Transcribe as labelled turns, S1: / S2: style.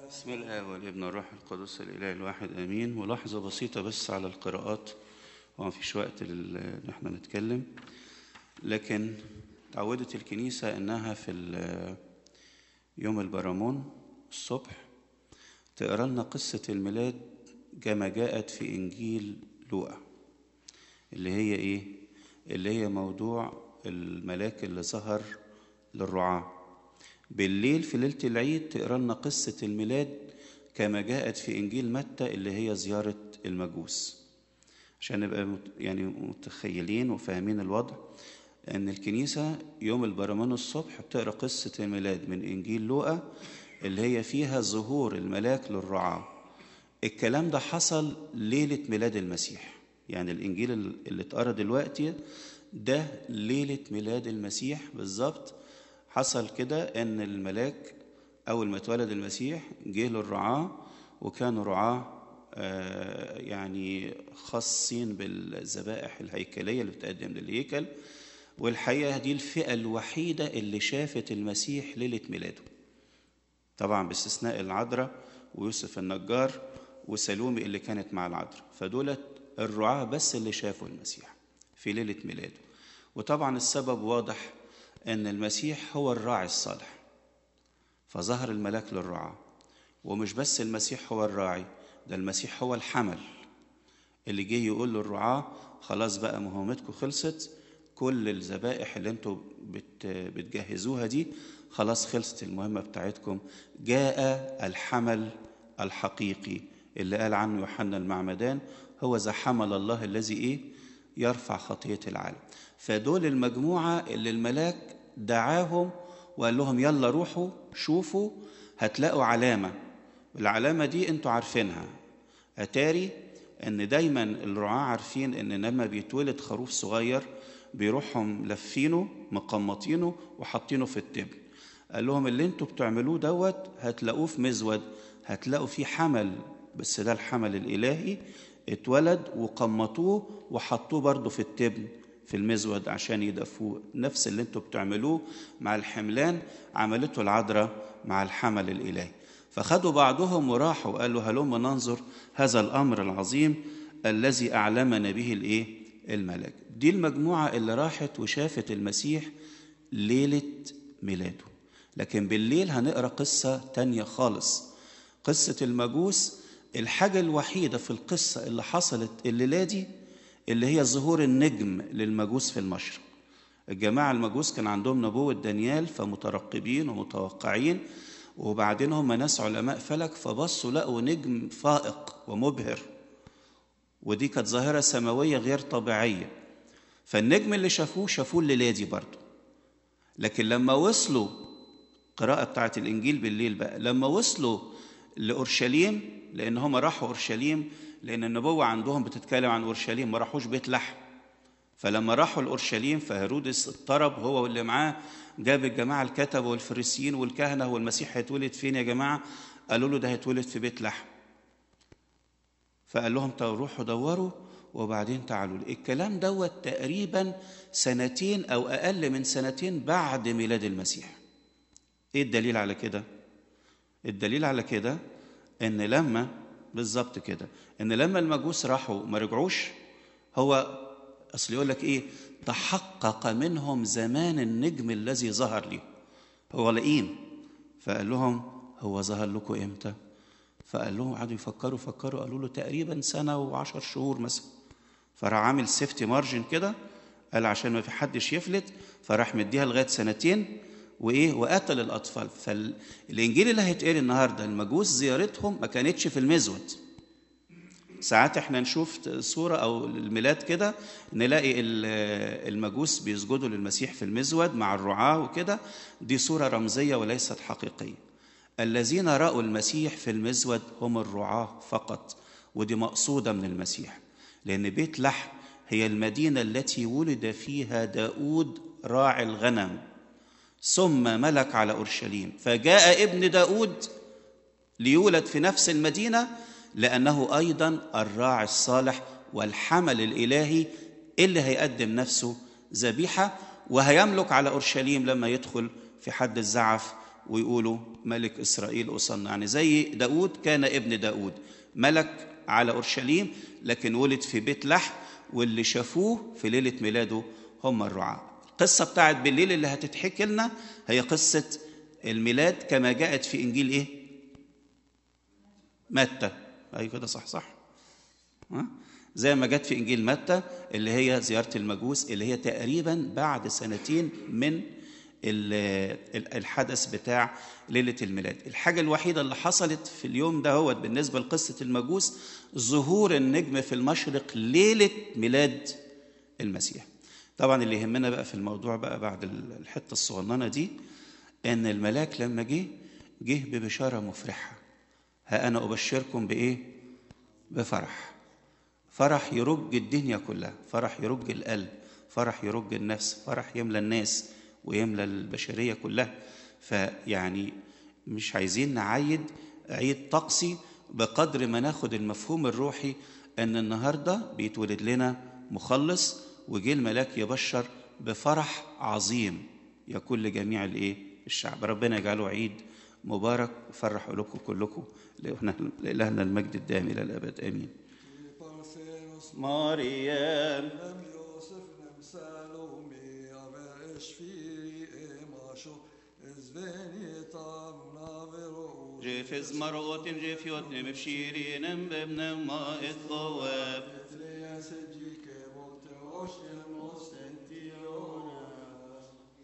S1: بسم الله والابن والروح القدس الاله الواحد امين ملاحظه بسيطه بس على القراءات هو ما فيش وقت لل- ان احنا نتكلم لكن تعودت الكنيسه انها في ال- يوم البرامون الصبح تقرا لنا قصه الميلاد كما جاءت في انجيل لوقا اللي هي ايه اللي هي موضوع الملاك اللي ظهر للرعاه بالليل في ليلة العيد تقرا لنا قصة الميلاد كما جاءت في إنجيل متى اللي هي زيارة المجوس عشان نبقى مت- يعني متخيلين وفاهمين الوضع أن الكنيسة يوم البرمان الصبح بتقرا قصة الميلاد من إنجيل لوقا اللي هي فيها ظهور الملاك للرعاة الكلام ده حصل ليلة ميلاد المسيح يعني الإنجيل اللي اتقرا دلوقتي ده ليلة ميلاد المسيح بالظبط حصل كده ان الملاك اول ما اتولد المسيح جه للرعاه وكانوا رعاه آه، يعني خاصين بالذبائح الهيكليه اللي بتقدم للهيكل والحقيقه دي الفئه الوحيده اللي شافت المسيح ليله ميلاده طبعا باستثناء العذراء ويوسف النجار وسلومي اللي كانت مع العذراء فدولت الرعاة بس اللي شافوا المسيح في ليلة ميلاده وطبعا السبب واضح ان المسيح هو الراعي الصالح فظهر الملاك للرعاة ومش بس المسيح هو الراعي ده المسيح هو الحمل اللي جه يقول للرعاة خلاص بقى مهمتكم خلصت كل الذبائح اللي انتوا بت بتجهزوها دي خلاص خلصت المهمة بتاعتكم جاء الحمل الحقيقي اللي قال عنه يوحنا المعمدان هو ذا حمل الله الذي ايه يرفع خطية العالم فدول المجموعة اللي الملاك دعاهم وقال لهم يلا روحوا شوفوا هتلاقوا علامة العلامة دي انتوا عارفينها أتاري إن دايما الرعاة عارفين إن لما بيتولد خروف صغير بيروحهم لفينه مقمطينه وحاطينه في التبن قال لهم اللي انتوا بتعملوه دوت هتلاقوه في مزود هتلاقوا فيه حمل بس ده الحمل الإلهي اتولد وقمطوه وحطوه برضه في التبن في المزود عشان يدفوه نفس اللي انتوا بتعملوه مع الحملان عملته العذراء مع الحمل الإلهي فخدوا بعضهم وراحوا قالوا هلم ننظر هذا الأمر العظيم الذي أعلمنا به الإيه الملاك دي المجموعة اللي راحت وشافت المسيح ليلة ميلاده لكن بالليل هنقرأ قصة تانية خالص قصة المجوس الحاجة الوحيدة في القصة اللي حصلت الليلة دي اللي هي ظهور النجم للمجوس في المشرق الجماعة المجوس كان عندهم نبوة دانيال فمترقبين ومتوقعين وبعدين هم ناس علماء فلك فبصوا لقوا نجم فائق ومبهر ودي كانت ظاهرة سماوية غير طبيعية فالنجم اللي شافوه شافوه الليلة دي برضه لكن لما وصلوا قراءة بتاعت الإنجيل بالليل بقى لما وصلوا لأورشليم لأن هم راحوا أورشليم لأن النبوة عندهم بتتكلم عن أورشليم ما راحوش بيت لحم فلما راحوا لأورشليم فهيرودس اضطرب هو واللي معاه جاب الجماعة الكتبة والفريسيين والكهنة والمسيح هيتولد فين يا جماعة قالوا له ده هيتولد في بيت لحم فقال لهم طب روحوا دوروا وبعدين تعالوا لي. الكلام دوت تقريبا سنتين أو أقل من سنتين بعد ميلاد المسيح إيه الدليل على كده؟ الدليل على كده ان لما بالظبط كده ان لما المجوس راحوا ما رجعوش هو اصل يقول لك ايه تحقق منهم زمان النجم الذي ظهر لي هو لئيم فقال لهم هو ظهر لكم امتى فقال لهم قعدوا يفكروا فكروا قالوا له تقريبا سنه وعشر شهور مثلا فراح عامل سيفتي مارجن كده قال عشان ما في حدش يفلت فراح مديها لغايه سنتين وايه وقتل الاطفال فالانجيل اللي هيتقري النهارده المجوس زيارتهم ما كانتش في المزود ساعات احنا نشوف صوره او الميلاد كده نلاقي ال- المجوس بيسجدوا للمسيح في المزود مع الرعاه وكده دي صوره رمزيه وليست حقيقيه الذين راوا المسيح في المزود هم الرعاه فقط ودي مقصوده من المسيح لان بيت لحم هي المدينه التي ولد فيها داود راعي الغنم ثم ملك على أورشليم فجاء ابن داود ليولد في نفس المدينة لأنه أيضا الراعي الصالح والحمل الإلهي اللي هيقدم نفسه ذبيحة وهيملك على أورشليم لما يدخل في حد الزعف ويقولوا ملك إسرائيل أصنع يعني زي داود كان ابن داود ملك على أورشليم لكن ولد في بيت لحم واللي شافوه في ليلة ميلاده هم الرعاة القصة بتاعت بالليل اللي هتتحكي لنا هي قصة الميلاد كما جاءت في إنجيل إيه؟ متى أيوة كده صح صح ها؟ زي ما جت في إنجيل متى اللي هي زيارة المجوس اللي هي تقريبا بعد سنتين من الحدث بتاع ليلة الميلاد الحاجة الوحيدة اللي حصلت في اليوم ده هو بالنسبة لقصة المجوس ظهور النجم في المشرق ليلة ميلاد المسيح طبعا اللي يهمنا بقى في الموضوع بقى بعد الحتة الصغننة دي ان الملاك لما جه جه ببشارة مفرحة ها أنا أبشركم بإيه بفرح فرح يرج الدنيا كلها فرح يرج القلب فرح يرج النفس فرح يملى الناس ويملى البشريه كلها فيعني مش عايزين نعيد عيد طقسي بقدر ما ناخد المفهوم الروحي ان النهارده بيتولد لنا مخلص وجه الملاك يبشر بفرح عظيم يكون لجميع الايه الشعب ربنا يجعله عيد مبارك وفرح قلوبكم كلكم لإلهنا المجد الدائم إلى الأبد آمين
S2: Parthenos
S1: مريم
S2: nem József nem Salome ave esfiri emasho ezvenitam navero
S1: جيفز مرقوت جيفيوت نمبشيري نمبم نما الثواب